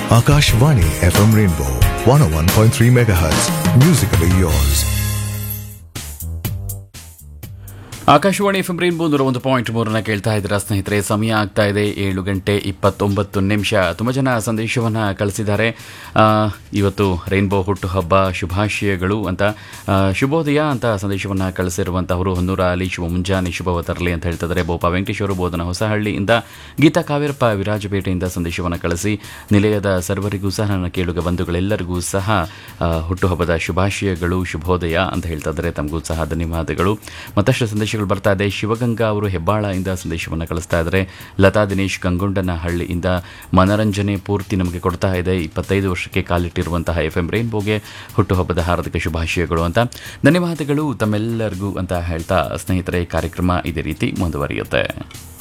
Akashvani FM Rainbow 101.3 MHz. Musically yours. Akashvani F rainbow ನೂರ ಒಂದು point ಮೂರನ್ನ ಕೇಳ್ತಾ ಇದ್ದೀರಾ ಸ್ನೇಹಿತರೆ ಸಮಯ ಆಗ್ತಾ ಇದೆ ಏಳು ಗಂಟೆ ಇಪ್ಪತ್ತೊಂಬತ್ತು ನಿಮಿಷ ತುಂಬ ಜನ ಸಂದೇಶವನ್ನು ಕಳಿಸಿದ್ದಾರೆ ಆ, ಇವತ್ತು ರೈನ್ಬೋ ಹುಟ್ಟುಹಬ್ಬ ಶುಭಾಶಯಗಳು ಅಂತ ಆ, ಶುಭೋದಯ ಅಂತ ಸಂದೇಶವನ್ನು ಕಳಿಸಿರುವಂತಹವರು ಹೊನ್ನೂರ ಅಲಿ ಶುಭ ಮುಂಜಾನೆ ಶುಭವ ತರಲಿ ಅಂತ ಹೇಳ್ತಿದ್ದಾರೆ ಬೋಪ ವೆಂಕಟೇಶ್ವರ ಬೋಧನ ಹೊಸಹಳ್ಳಿಯಿಂದ ಗೀತಾ ಕಾವೇರಪ್ಪ ವಿರಾಜಪೇಟೆಯಿಂದ ಸಂದೇಶವನ್ನು ಕಳಿಸಿ ನಿಲಯದ ಸರ್ವರಿಗೂ ಸಹ ನನ್ನ ಕೇಳುಗ ಬಂಧುಗಳೆಲ್ಲರಿಗೂ ಸಹ ಆ, ಹುಟ್ಟುಹಬ್ಬದ ಶುಭಾಶಯಗಳು ಶುಭೋದಯ ಅಂತ ಹೇಳ್ತಾ ಇದ್ದಾರೆ ತಮಗೂ ಸಹ ಧನ್ಯವಾದಗಳು ಮತ್ತಷ್ಟು ಸಂದೇಶಗಳು ಬರ್ತಾ ಇದೆ ಶಿವಗಂಗಾ ಅವರು ಹೆಬ್ಬಾಳದಿಂದ ಸಂದೇಶವನ್ನು ಕಳಿಸ್ತಾ ಇದ್ದಾರೆ ಲತಾ ದಿನೇಶ್ ಗಂಗೊಂಡನಹಳ್ಳಿಯಿಂದ ಮನರಂಜನೆ ಪೂರ್ತಿ ನಮಗೆ ಕೊಡ್ತಾ ಇದೆ ಇಪ್ಪತ್ತೈದು ವರ್ಷಕ್ಕೆ ಕಾಲಿಟ್ಟಿರುವಂತಹ ಎಫ್ ಎಂ ರೈನ್ಬೋಗೆ ಹುಟ್ಟುಹಬ್ಬದ ಹಾರ್ದಿಕ ಶುಭಾಶಯಗಳು ಅಂತ ಧನ್ಯವಾದಗಳು ತಮ್ಮೆಲ್ಲರಿಗೂ ಅಂತ ಹೇಳ್ತಾ ಸ್ನೇಹಿತರೆ ಕಾರ್ಯಕ್ರಮ ಇದೇ ರೀತಿ ಮುಂದುವರಿಯುತ್ತೆ